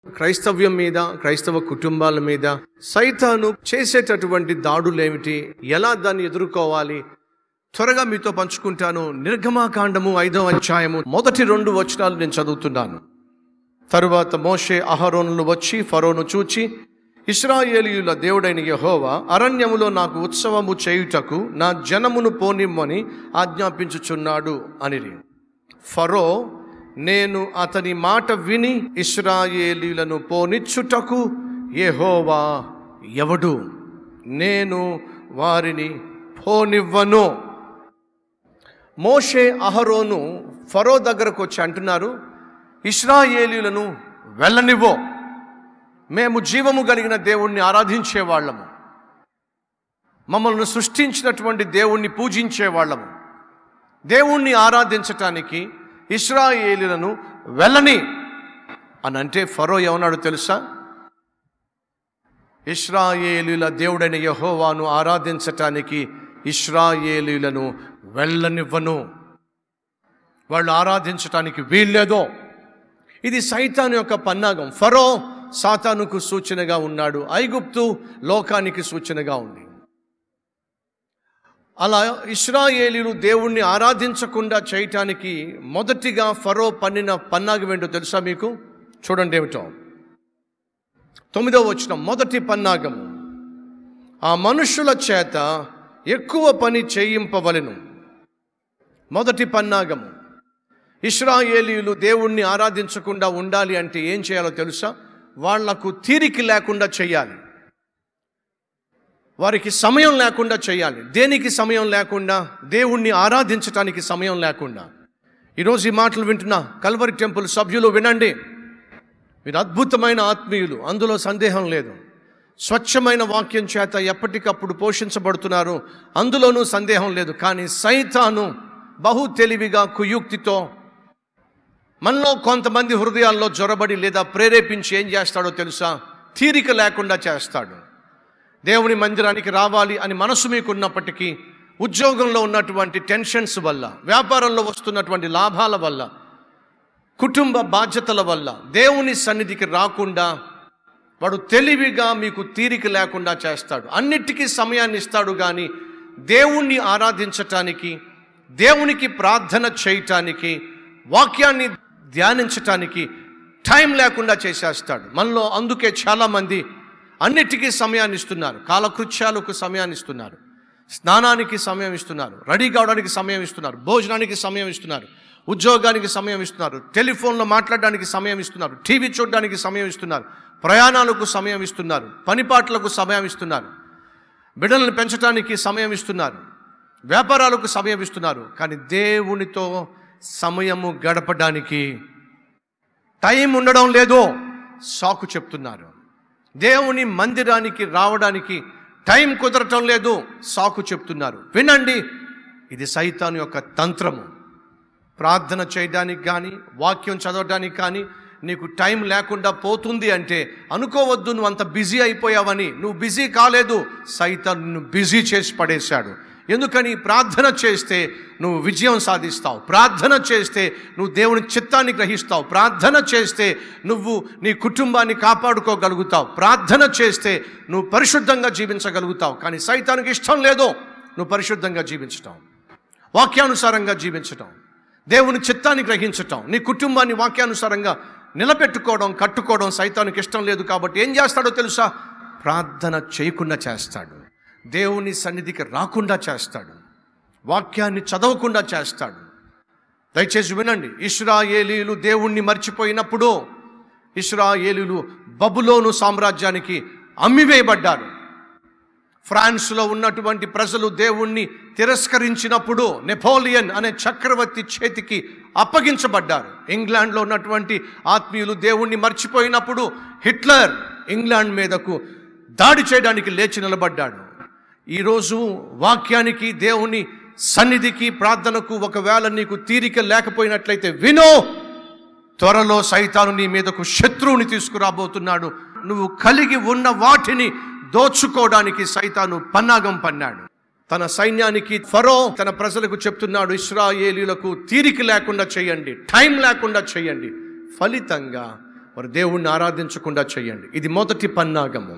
క్రైస్తవ్యం మీద క్రైస్తవ కుటుంబాల మీద సైతాను చేసేటటువంటి దాడులేమిటి ఎలా దాన్ని ఎదుర్కోవాలి త్వరగా మీతో పంచుకుంటాను నిర్గమాకాండము ఐదవ అధ్యాయము మొదటి రెండు వచనాలు నేను చదువుతున్నాను తరువాత మోషే అహరోనులు వచ్చి ఫరోను చూచి ఇస్రాయేలీయుల దేవుడైన యెహోవా అరణ్యములో నాకు ఉత్సవము చేయుటకు నా జనమును పోనిమ్మని ఆజ్ఞాపించుచున్నాడు అనిరి ఫరో నేను అతని మాట విని ఇస్రాయేలీలను పోనిచ్చుటకు యెహోవా ఎవడు నేను వారిని పోనివ్వను మోషే అహరోను ఫరో దగ్గరకు వచ్చి అంటున్నారు ఇస్రాయేలీలను వెళ్ళనివ్వో మేము జీవము కలిగిన దేవుణ్ణి ఆరాధించే వాళ్ళము మమ్మల్ని సృష్టించినటువంటి దేవుణ్ణి పూజించే వాళ్ళము దేవుణ్ణి ఆరాధించటానికి ఇస్రాయేలీలను వెళ్ళని అని అంటే ఫరో ఏమన్నాడు తెలుసా ఇస్రాయేలీల దేవుడైన యహోవాను ఆరాధించటానికి ఇస్రాయేలీలను వెళ్ళనివ్వను వాళ్ళు ఆరాధించటానికి వీల్లేదో ఇది సైతాను యొక్క పన్నాగం ఫరో సాతానుకు సూచనగా ఉన్నాడు ఐగుప్తు లోకానికి సూచనగా ఉంది అలా ఇస్రాయేలీలు దేవుణ్ణి ఆరాధించకుండా చేయటానికి మొదటిగా ఫరో పన్నిన పన్నాగం ఏంటో తెలుసా మీకు చూడండి ఏమిటో తొమ్మిదవ వచ్చిన మొదటి పన్నాగము ఆ మనుషుల చేత ఎక్కువ పని చేయింపవలెను మొదటి పన్నాగము ఇస్రాయేలీలు దేవుణ్ణి ఆరాధించకుండా ఉండాలి అంటే ఏం చేయాలో తెలుసా వాళ్లకు తీరిక లేకుండా చేయాలి వారికి సమయం లేకుండా చేయాలి దేనికి సమయం లేకుండా దేవుణ్ణి ఆరాధించటానికి సమయం లేకుండా ఈరోజు ఈ మాటలు వింటున్న కల్వరి టెంపుల్ సభ్యులు వినండి మీరు అద్భుతమైన ఆత్మీయులు అందులో సందేహం లేదు స్వచ్ఛమైన వాక్యం చేత ఎప్పటికప్పుడు పోషించబడుతున్నారు అందులోనూ సందేహం లేదు కానీ సైతాను బహు తెలివిగా కుయుక్తితో మనలో కొంతమంది హృదయాల్లో జొరబడి లేదా ప్రేరేపించి ఏం చేస్తాడో తెలుసా తీరిక లేకుండా చేస్తాడు దేవుని మందిరానికి రావాలి అని మనసు మీకు ఉన్నప్పటికీ ఉద్యోగంలో ఉన్నటువంటి టెన్షన్స్ వల్ల వ్యాపారంలో వస్తున్నటువంటి లాభాల వల్ల కుటుంబ బాధ్యతల వల్ల దేవుని సన్నిధికి రాకుండా వాడు తెలివిగా మీకు తీరిక లేకుండా చేస్తాడు అన్నిటికీ సమయాన్ని ఇస్తాడు కానీ దేవుణ్ణి ఆరాధించటానికి దేవునికి ప్రార్థన చేయటానికి వాక్యాన్ని ధ్యానించటానికి టైం లేకుండా చేసేస్తాడు మనలో అందుకే చాలామంది అన్నిటికీ సమయాన్ని ఇస్తున్నారు కాలకృత్యాలకు సమయాన్ని ఇస్తున్నారు స్నానానికి సమయం ఇస్తున్నారు రెడీ కావడానికి సమయం ఇస్తున్నారు భోజనానికి సమయం ఇస్తున్నారు ఉద్యోగానికి సమయం ఇస్తున్నారు టెలిఫోన్లో మాట్లాడడానికి సమయం ఇస్తున్నారు టీవీ చూడడానికి సమయం ఇస్తున్నారు ప్రయాణాలకు సమయం ఇస్తున్నారు పనిపాట్లకు సమయం ఇస్తున్నారు బిడ్డలను పెంచడానికి సమయం ఇస్తున్నారు వ్యాపారాలకు సమయం ఇస్తున్నారు కానీ దేవునితో సమయము గడపడానికి టైం ఉండడం లేదో సాకు చెప్తున్నారు దేవుని మందిరానికి రావడానికి టైం కుదరటం లేదు సాకు చెప్తున్నారు వినండి ఇది సైతాను యొక్క తంత్రము ప్రార్థన చేయడానికి కానీ వాక్యం చదవడానికి కానీ నీకు టైం లేకుండా పోతుంది అంటే అనుకోవద్దు నువ్వు అంత బిజీ అయిపోయావని నువ్వు బిజీ కాలేదు సైతం నిన్ను బిజీ చేసి పడేశాడు ఎందుకని ప్రార్థన చేస్తే నువ్వు విజయం సాధిస్తావు ప్రార్థన చేస్తే నువ్వు దేవుని చిత్తాన్ని గ్రహిస్తావు ప్రార్థన చేస్తే నువ్వు నీ కుటుంబాన్ని కాపాడుకోగలుగుతావు ప్రార్థన చేస్తే నువ్వు పరిశుద్ధంగా జీవించగలుగుతావు కానీ సైతానికి ఇష్టం లేదో నువ్వు పరిశుద్ధంగా జీవించటం వాక్యానుసారంగా జీవించటం దేవుని చిత్తాన్ని గ్రహించటం నీ కుటుంబాన్ని వాక్యానుసారంగా నిలబెట్టుకోవడం కట్టుకోవడం సైతానికి ఇష్టం లేదు కాబట్టి ఏం చేస్తాడో తెలుసా ప్రార్థన చేయకుండా చేస్తాడు దేవుని సన్నిధికి రాకుండా చేస్తాడు వాక్యాన్ని చదవకుండా చేస్తాడు దయచేసి వినండి ఇస్రాయేలీలు దేవుణ్ణి మర్చిపోయినప్పుడు ఇస్రాయేలీలు బబులోను సామ్రాజ్యానికి అమ్మివేయబడ్డారు ఫ్రాన్స్లో ఉన్నటువంటి ప్రజలు దేవుణ్ణి తిరస్కరించినప్పుడు నెపోలియన్ అనే చక్రవర్తి చేతికి అప్పగించబడ్డారు ఇంగ్లాండ్లో ఉన్నటువంటి ఆత్మీయులు దేవుణ్ణి మర్చిపోయినప్పుడు హిట్లర్ ఇంగ్లాండ్ మీదకు దాడి చేయడానికి లేచి నిలబడ్డాడు ఈరోజు వాక్యానికి దేవుని సన్నిధికి ప్రార్థనకు ఒకవేళ నీకు తీరిక లేకపోయినట్లయితే వినో త్వరలో సైతాను నీ మీదకు శత్రువుని తీసుకురాబోతున్నాడు నువ్వు కలిగి ఉన్న వాటిని దోచుకోవడానికి సైతాను పన్నాగం పన్నాడు తన సైన్యానికి ఫరో తన ప్రజలకు చెప్తున్నాడు ఇస్రాయేలీలకు తీరిక లేకుండా చేయండి టైం లేకుండా చేయండి ఫలితంగా మరి దేవుణ్ణి ఆరాధించకుండా చేయండి ఇది మొదటి పన్నాగము